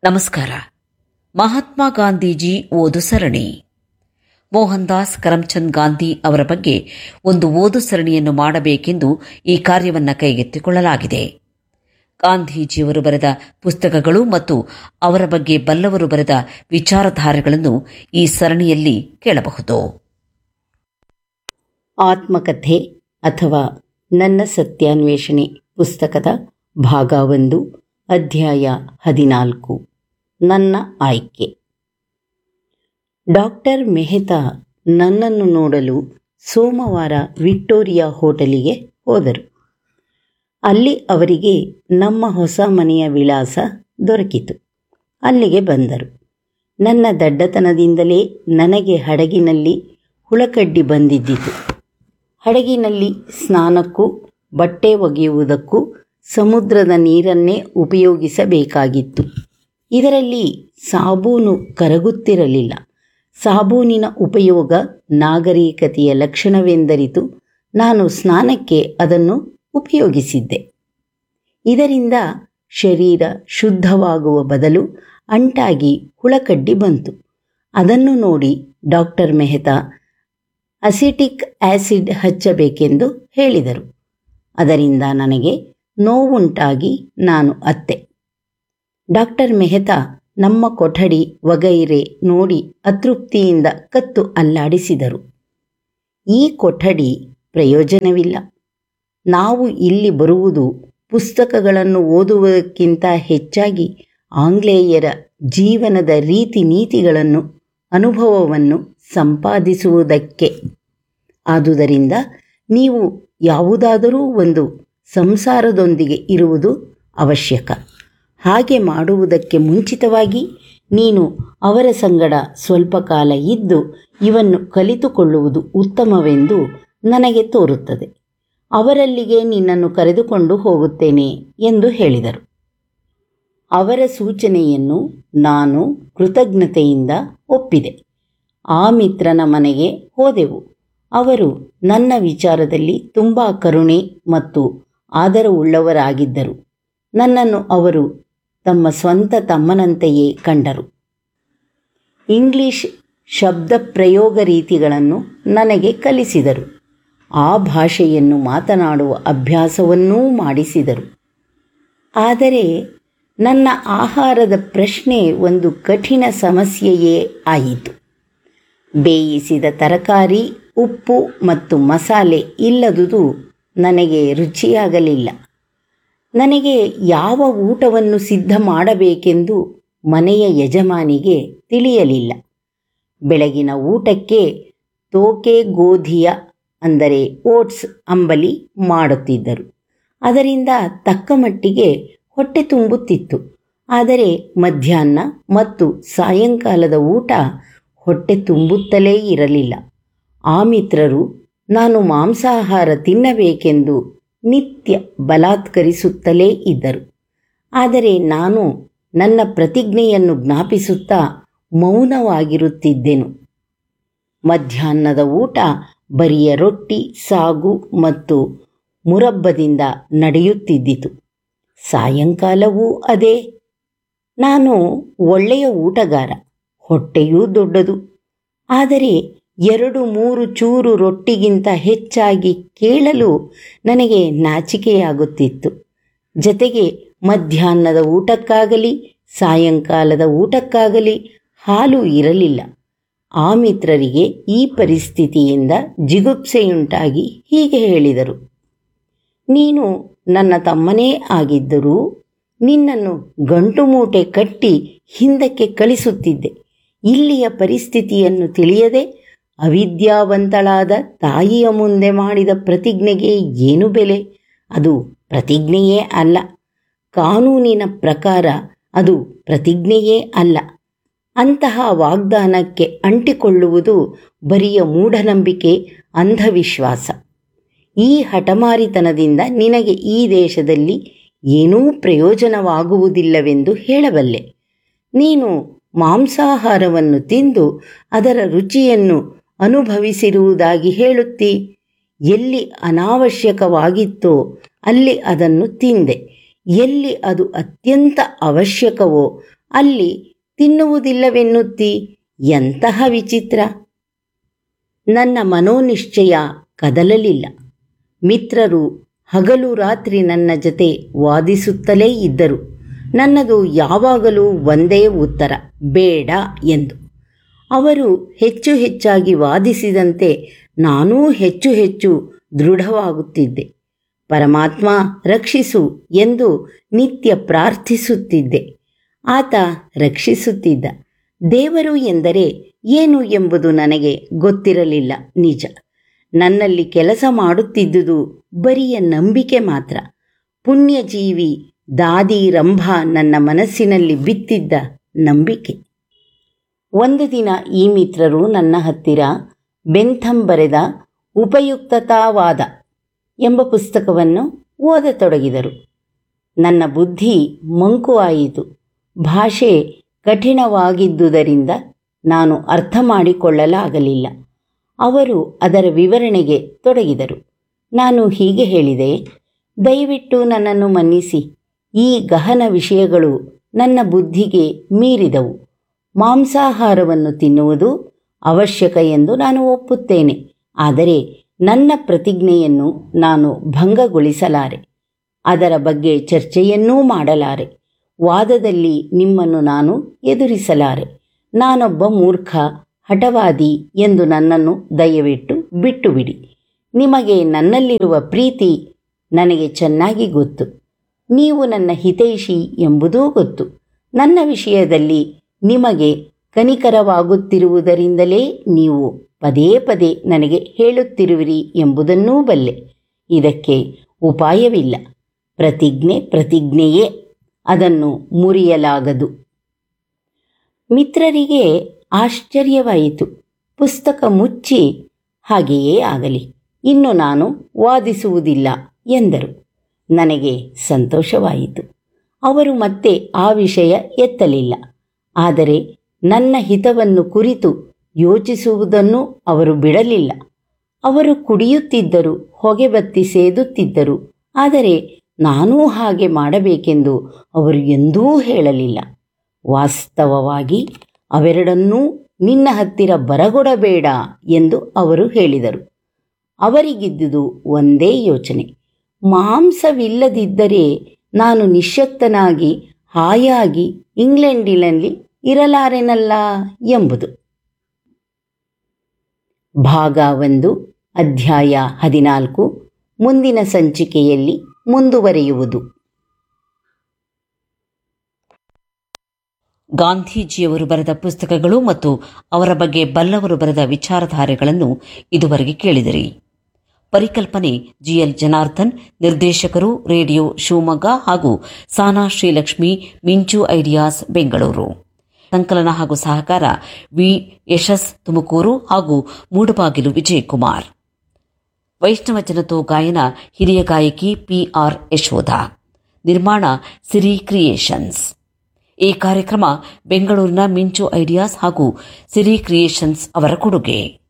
ನಮಸ್ಕಾರ ಮಹಾತ್ಮ ಗಾಂಧೀಜಿ ಓದು ಸರಣಿ ಮೋಹನ್ ದಾಸ್ ಕರಮ್ಚಂದ್ ಗಾಂಧಿ ಅವರ ಬಗ್ಗೆ ಒಂದು ಓದು ಸರಣಿಯನ್ನು ಮಾಡಬೇಕೆಂದು ಈ ಕಾರ್ಯವನ್ನು ಕೈಗೆತ್ತಿಕೊಳ್ಳಲಾಗಿದೆ ಗಾಂಧೀಜಿಯವರು ಬರೆದ ಪುಸ್ತಕಗಳು ಮತ್ತು ಅವರ ಬಗ್ಗೆ ಬಲ್ಲವರು ಬರೆದ ವಿಚಾರಧಾರೆಗಳನ್ನು ಈ ಸರಣಿಯಲ್ಲಿ ಕೇಳಬಹುದು ಆತ್ಮಕಥೆ ಅಥವಾ ನನ್ನ ಸತ್ಯಾನ್ವೇಷಣೆ ಪುಸ್ತಕದ ಭಾಗ ಒಂದು ಅಧ್ಯಾಯ ಹದಿನಾಲ್ಕು ನನ್ನ ಆಯ್ಕೆ ಡಾಕ್ಟರ್ ಮೆಹ್ತಾ ನನ್ನನ್ನು ನೋಡಲು ಸೋಮವಾರ ವಿಕ್ಟೋರಿಯಾ ಹೋಟೆಲಿಗೆ ಹೋದರು ಅಲ್ಲಿ ಅವರಿಗೆ ನಮ್ಮ ಹೊಸ ಮನೆಯ ವಿಳಾಸ ದೊರಕಿತು ಅಲ್ಲಿಗೆ ಬಂದರು ನನ್ನ ದಡ್ಡತನದಿಂದಲೇ ನನಗೆ ಹಡಗಿನಲ್ಲಿ ಹುಳಕಡ್ಡಿ ಬಂದಿದ್ದಿತು ಹಡಗಿನಲ್ಲಿ ಸ್ನಾನಕ್ಕೂ ಬಟ್ಟೆ ಒಗೆಯುವುದಕ್ಕೂ ಸಮುದ್ರದ ನೀರನ್ನೇ ಉಪಯೋಗಿಸಬೇಕಾಗಿತ್ತು ಇದರಲ್ಲಿ ಸಾಬೂನು ಕರಗುತ್ತಿರಲಿಲ್ಲ ಸಾಬೂನಿನ ಉಪಯೋಗ ನಾಗರಿಕತೆಯ ಲಕ್ಷಣವೆಂದರಿತು ನಾನು ಸ್ನಾನಕ್ಕೆ ಅದನ್ನು ಉಪಯೋಗಿಸಿದ್ದೆ ಇದರಿಂದ ಶರೀರ ಶುದ್ಧವಾಗುವ ಬದಲು ಅಂಟಾಗಿ ಹುಳಕಡ್ಡಿ ಬಂತು ಅದನ್ನು ನೋಡಿ ಡಾಕ್ಟರ್ ಮೆಹ್ತಾ ಅಸಿಟಿಕ್ ಆಸಿಡ್ ಹಚ್ಚಬೇಕೆಂದು ಹೇಳಿದರು ಅದರಿಂದ ನನಗೆ ನೋವುಂಟಾಗಿ ನಾನು ಅತ್ತೆ ಡಾಕ್ಟರ್ ಮೆಹ್ತಾ ನಮ್ಮ ಕೊಠಡಿ ವಗೈರೆ ನೋಡಿ ಅತೃಪ್ತಿಯಿಂದ ಕತ್ತು ಅಲ್ಲಾಡಿಸಿದರು ಈ ಕೊಠಡಿ ಪ್ರಯೋಜನವಿಲ್ಲ ನಾವು ಇಲ್ಲಿ ಬರುವುದು ಪುಸ್ತಕಗಳನ್ನು ಓದುವುದಕ್ಕಿಂತ ಹೆಚ್ಚಾಗಿ ಆಂಗ್ಲೇಯರ ಜೀವನದ ರೀತಿ ನೀತಿಗಳನ್ನು ಅನುಭವವನ್ನು ಸಂಪಾದಿಸುವುದಕ್ಕೆ ಆದುದರಿಂದ ನೀವು ಯಾವುದಾದರೂ ಒಂದು ಸಂಸಾರದೊಂದಿಗೆ ಇರುವುದು ಅವಶ್ಯಕ ಹಾಗೆ ಮಾಡುವುದಕ್ಕೆ ಮುಂಚಿತವಾಗಿ ನೀನು ಅವರ ಸಂಗಡ ಸ್ವಲ್ಪ ಕಾಲ ಇದ್ದು ಇವನ್ನು ಕಲಿತುಕೊಳ್ಳುವುದು ಉತ್ತಮವೆಂದು ನನಗೆ ತೋರುತ್ತದೆ ಅವರಲ್ಲಿಗೆ ನಿನ್ನನ್ನು ಕರೆದುಕೊಂಡು ಹೋಗುತ್ತೇನೆ ಎಂದು ಹೇಳಿದರು ಅವರ ಸೂಚನೆಯನ್ನು ನಾನು ಕೃತಜ್ಞತೆಯಿಂದ ಒಪ್ಪಿದೆ ಆ ಮಿತ್ರನ ಮನೆಗೆ ಹೋದೆವು ಅವರು ನನ್ನ ವಿಚಾರದಲ್ಲಿ ತುಂಬ ಕರುಣೆ ಮತ್ತು ಆದರವುಳ್ಳವರಾಗಿದ್ದರು ನನ್ನನ್ನು ಅವರು ತಮ್ಮ ಸ್ವಂತ ತಮ್ಮನಂತೆಯೇ ಕಂಡರು ಇಂಗ್ಲಿಷ್ ಶಬ್ದ ಪ್ರಯೋಗ ರೀತಿಗಳನ್ನು ನನಗೆ ಕಲಿಸಿದರು ಆ ಭಾಷೆಯನ್ನು ಮಾತನಾಡುವ ಅಭ್ಯಾಸವನ್ನೂ ಮಾಡಿಸಿದರು ಆದರೆ ನನ್ನ ಆಹಾರದ ಪ್ರಶ್ನೆ ಒಂದು ಕಠಿಣ ಸಮಸ್ಯೆಯೇ ಆಯಿತು ಬೇಯಿಸಿದ ತರಕಾರಿ ಉಪ್ಪು ಮತ್ತು ಮಸಾಲೆ ಇಲ್ಲದುದು ನನಗೆ ರುಚಿಯಾಗಲಿಲ್ಲ ನನಗೆ ಯಾವ ಊಟವನ್ನು ಸಿದ್ಧ ಮಾಡಬೇಕೆಂದು ಮನೆಯ ಯಜಮಾನಿಗೆ ತಿಳಿಯಲಿಲ್ಲ ಬೆಳಗಿನ ಊಟಕ್ಕೆ ತೋಕೆ ಗೋಧಿಯ ಅಂದರೆ ಓಟ್ಸ್ ಅಂಬಲಿ ಮಾಡುತ್ತಿದ್ದರು ಅದರಿಂದ ತಕ್ಕ ಮಟ್ಟಿಗೆ ಹೊಟ್ಟೆ ತುಂಬುತ್ತಿತ್ತು ಆದರೆ ಮಧ್ಯಾಹ್ನ ಮತ್ತು ಸಾಯಂಕಾಲದ ಊಟ ಹೊಟ್ಟೆ ತುಂಬುತ್ತಲೇ ಇರಲಿಲ್ಲ ಆ ಮಿತ್ರರು ನಾನು ಮಾಂಸಾಹಾರ ತಿನ್ನಬೇಕೆಂದು ನಿತ್ಯ ಬಲಾತ್ಕರಿಸುತ್ತಲೇ ಇದ್ದರು ಆದರೆ ನಾನು ನನ್ನ ಪ್ರತಿಜ್ಞೆಯನ್ನು ಜ್ಞಾಪಿಸುತ್ತಾ ಮೌನವಾಗಿರುತ್ತಿದ್ದೆನು ಮಧ್ಯಾಹ್ನದ ಊಟ ಬರಿಯ ರೊಟ್ಟಿ ಸಾಗು ಮತ್ತು ಮುರಬ್ಬದಿಂದ ನಡೆಯುತ್ತಿದ್ದಿತು ಸಾಯಂಕಾಲವೂ ಅದೇ ನಾನು ಒಳ್ಳೆಯ ಊಟಗಾರ ಹೊಟ್ಟೆಯೂ ದೊಡ್ಡದು ಆದರೆ ಎರಡು ಮೂರು ಚೂರು ರೊಟ್ಟಿಗಿಂತ ಹೆಚ್ಚಾಗಿ ಕೇಳಲು ನನಗೆ ನಾಚಿಕೆಯಾಗುತ್ತಿತ್ತು ಜತೆಗೆ ಮಧ್ಯಾಹ್ನದ ಊಟಕ್ಕಾಗಲಿ ಸಾಯಂಕಾಲದ ಊಟಕ್ಕಾಗಲಿ ಹಾಲು ಇರಲಿಲ್ಲ ಆ ಮಿತ್ರರಿಗೆ ಈ ಪರಿಸ್ಥಿತಿಯಿಂದ ಜಿಗುಪ್ಸೆಯುಂಟಾಗಿ ಹೀಗೆ ಹೇಳಿದರು ನೀನು ನನ್ನ ತಮ್ಮನೇ ಆಗಿದ್ದರೂ ನಿನ್ನನ್ನು ಗಂಟು ಮೂಟೆ ಕಟ್ಟಿ ಹಿಂದಕ್ಕೆ ಕಳಿಸುತ್ತಿದ್ದೆ ಇಲ್ಲಿಯ ಪರಿಸ್ಥಿತಿಯನ್ನು ತಿಳಿಯದೆ ಅವಿದ್ಯಾವಂತಳಾದ ತಾಯಿಯ ಮುಂದೆ ಮಾಡಿದ ಪ್ರತಿಜ್ಞೆಗೆ ಏನು ಬೆಲೆ ಅದು ಪ್ರತಿಜ್ಞೆಯೇ ಅಲ್ಲ ಕಾನೂನಿನ ಪ್ರಕಾರ ಅದು ಪ್ರತಿಜ್ಞೆಯೇ ಅಲ್ಲ ಅಂತಹ ವಾಗ್ದಾನಕ್ಕೆ ಅಂಟಿಕೊಳ್ಳುವುದು ಬರಿಯ ಮೂಢನಂಬಿಕೆ ಅಂಧವಿಶ್ವಾಸ ಈ ಹಠಮಾರಿತನದಿಂದ ನಿನಗೆ ಈ ದೇಶದಲ್ಲಿ ಏನೂ ಪ್ರಯೋಜನವಾಗುವುದಿಲ್ಲವೆಂದು ಹೇಳಬಲ್ಲೆ ನೀನು ಮಾಂಸಾಹಾರವನ್ನು ತಿಂದು ಅದರ ರುಚಿಯನ್ನು ಅನುಭವಿಸಿರುವುದಾಗಿ ಹೇಳುತ್ತಿ ಎಲ್ಲಿ ಅನಾವಶ್ಯಕವಾಗಿತ್ತೋ ಅಲ್ಲಿ ಅದನ್ನು ತಿಂದೆ ಎಲ್ಲಿ ಅದು ಅತ್ಯಂತ ಅವಶ್ಯಕವೋ ಅಲ್ಲಿ ತಿನ್ನುವುದಿಲ್ಲವೆನ್ನುತ್ತಿ ಎಂತಹ ವಿಚಿತ್ರ ನನ್ನ ಮನೋನಿಶ್ಚಯ ಕದಲಲಿಲ್ಲ ಮಿತ್ರರು ಹಗಲು ರಾತ್ರಿ ನನ್ನ ಜತೆ ವಾದಿಸುತ್ತಲೇ ಇದ್ದರು ನನ್ನದು ಯಾವಾಗಲೂ ಒಂದೇ ಉತ್ತರ ಬೇಡ ಎಂದು ಅವರು ಹೆಚ್ಚು ಹೆಚ್ಚಾಗಿ ವಾದಿಸಿದಂತೆ ನಾನೂ ಹೆಚ್ಚು ಹೆಚ್ಚು ದೃಢವಾಗುತ್ತಿದ್ದೆ ಪರಮಾತ್ಮ ರಕ್ಷಿಸು ಎಂದು ನಿತ್ಯ ಪ್ರಾರ್ಥಿಸುತ್ತಿದ್ದೆ ಆತ ರಕ್ಷಿಸುತ್ತಿದ್ದ ದೇವರು ಎಂದರೆ ಏನು ಎಂಬುದು ನನಗೆ ಗೊತ್ತಿರಲಿಲ್ಲ ನಿಜ ನನ್ನಲ್ಲಿ ಕೆಲಸ ಮಾಡುತ್ತಿದ್ದುದು ಬರಿಯ ನಂಬಿಕೆ ಮಾತ್ರ ಪುಣ್ಯಜೀವಿ ದಾದಿ ರಂಭ ನನ್ನ ಮನಸ್ಸಿನಲ್ಲಿ ಬಿತ್ತಿದ್ದ ನಂಬಿಕೆ ಒಂದು ದಿನ ಈ ಮಿತ್ರರು ನನ್ನ ಹತ್ತಿರ ಬೆಂಥಂ ಬರೆದ ಉಪಯುಕ್ತತಾವಾದ ಎಂಬ ಪುಸ್ತಕವನ್ನು ಓದತೊಡಗಿದರು ನನ್ನ ಬುದ್ಧಿ ಮಂಕು ಆಯಿತು ಭಾಷೆ ಕಠಿಣವಾಗಿದ್ದುದರಿಂದ ನಾನು ಅರ್ಥ ಮಾಡಿಕೊಳ್ಳಲಾಗಲಿಲ್ಲ ಅವರು ಅದರ ವಿವರಣೆಗೆ ತೊಡಗಿದರು ನಾನು ಹೀಗೆ ಹೇಳಿದೆ ದಯವಿಟ್ಟು ನನ್ನನ್ನು ಮನ್ನಿಸಿ ಈ ಗಹನ ವಿಷಯಗಳು ನನ್ನ ಬುದ್ಧಿಗೆ ಮೀರಿದವು ಮಾಂಸಾಹಾರವನ್ನು ತಿನ್ನುವುದು ಅವಶ್ಯಕ ಎಂದು ನಾನು ಒಪ್ಪುತ್ತೇನೆ ಆದರೆ ನನ್ನ ಪ್ರತಿಜ್ಞೆಯನ್ನು ನಾನು ಭಂಗಗೊಳಿಸಲಾರೆ ಅದರ ಬಗ್ಗೆ ಚರ್ಚೆಯನ್ನೂ ಮಾಡಲಾರೆ ವಾದದಲ್ಲಿ ನಿಮ್ಮನ್ನು ನಾನು ಎದುರಿಸಲಾರೆ ನಾನೊಬ್ಬ ಮೂರ್ಖ ಹಠವಾದಿ ಎಂದು ನನ್ನನ್ನು ದಯವಿಟ್ಟು ಬಿಟ್ಟು ಬಿಡಿ ನಿಮಗೆ ನನ್ನಲ್ಲಿರುವ ಪ್ರೀತಿ ನನಗೆ ಚೆನ್ನಾಗಿ ಗೊತ್ತು ನೀವು ನನ್ನ ಹಿತೈಷಿ ಎಂಬುದೂ ಗೊತ್ತು ನನ್ನ ವಿಷಯದಲ್ಲಿ ನಿಮಗೆ ಕನಿಕರವಾಗುತ್ತಿರುವುದರಿಂದಲೇ ನೀವು ಪದೇ ಪದೇ ನನಗೆ ಹೇಳುತ್ತಿರುವಿರಿ ಎಂಬುದನ್ನೂ ಬಲ್ಲೆ ಇದಕ್ಕೆ ಉಪಾಯವಿಲ್ಲ ಪ್ರತಿಜ್ಞೆ ಪ್ರತಿಜ್ಞೆಯೇ ಅದನ್ನು ಮುರಿಯಲಾಗದು ಮಿತ್ರರಿಗೆ ಆಶ್ಚರ್ಯವಾಯಿತು ಪುಸ್ತಕ ಮುಚ್ಚಿ ಹಾಗೆಯೇ ಆಗಲಿ ಇನ್ನು ನಾನು ವಾದಿಸುವುದಿಲ್ಲ ಎಂದರು ನನಗೆ ಸಂತೋಷವಾಯಿತು ಅವರು ಮತ್ತೆ ಆ ವಿಷಯ ಎತ್ತಲಿಲ್ಲ ಆದರೆ ನನ್ನ ಹಿತವನ್ನು ಕುರಿತು ಯೋಚಿಸುವುದನ್ನು ಅವರು ಬಿಡಲಿಲ್ಲ ಅವರು ಕುಡಿಯುತ್ತಿದ್ದರು ಹೊಗೆ ಬತ್ತಿ ಸೇದುತ್ತಿದ್ದರು ಆದರೆ ನಾನೂ ಹಾಗೆ ಮಾಡಬೇಕೆಂದು ಅವರು ಎಂದೂ ಹೇಳಲಿಲ್ಲ ವಾಸ್ತವವಾಗಿ ಅವೆರಡನ್ನೂ ನಿನ್ನ ಹತ್ತಿರ ಬರಗೊಡಬೇಡ ಎಂದು ಅವರು ಹೇಳಿದರು ಅವರಿಗಿದ್ದುದು ಒಂದೇ ಯೋಚನೆ ಮಾಂಸವಿಲ್ಲದಿದ್ದರೆ ನಾನು ನಿಶ್ಶಕ್ತನಾಗಿ ಹಾಯಾಗಿ ಇಂಗ್ಲೆಂಡಿನಲ್ಲಿ ಇರಲಾರೆನಲ್ಲ ಎಂಬುದು ಭಾಗ ಒಂದು ಅಧ್ಯಾಯ ಹದಿನಾಲ್ಕು ಮುಂದಿನ ಸಂಚಿಕೆಯಲ್ಲಿ ಮುಂದುವರಿಯುವುದು ಗಾಂಧೀಜಿಯವರು ಬರೆದ ಪುಸ್ತಕಗಳು ಮತ್ತು ಅವರ ಬಗ್ಗೆ ಬಲ್ಲವರು ಬರೆದ ವಿಚಾರಧಾರೆಗಳನ್ನು ಇದುವರೆಗೆ ಕೇಳಿದಿರಿ ಪರಿಕಲ್ಪನೆ ಜಿಎಲ್ ಜನಾರ್ದನ್ ನಿರ್ದೇಶಕರು ರೇಡಿಯೋ ಶಿವಮೊಗ್ಗ ಹಾಗೂ ಸಾನಾ ಶ್ರೀಲಕ್ಷ್ಮಿ ಮಿಂಚು ಐಡಿಯಾಸ್ ಬೆಂಗಳೂರು ಸಂಕಲನ ಹಾಗೂ ಸಹಕಾರ ವಿ ಯಶಸ್ ತುಮಕೂರು ಹಾಗೂ ಮೂಡಬಾಗಿಲು ವಿಜಯಕುಮಾರ್ ವೈಷ್ಣವ ಜನತೋ ಗಾಯನ ಹಿರಿಯ ಗಾಯಕಿ ಪಿಆರ್ ಯಶೋಧ ನಿರ್ಮಾಣ ಸಿರಿ ಕ್ರಿಯೇಷನ್ಸ್ ಈ ಕಾರ್ಯಕ್ರಮ ಬೆಂಗಳೂರಿನ ಮಿಂಚು ಐಡಿಯಾಸ್ ಹಾಗೂ ಸಿರಿ ಕ್ರಿಯೇಷನ್ಸ್ ಅವರ ಕೊಡುಗೆ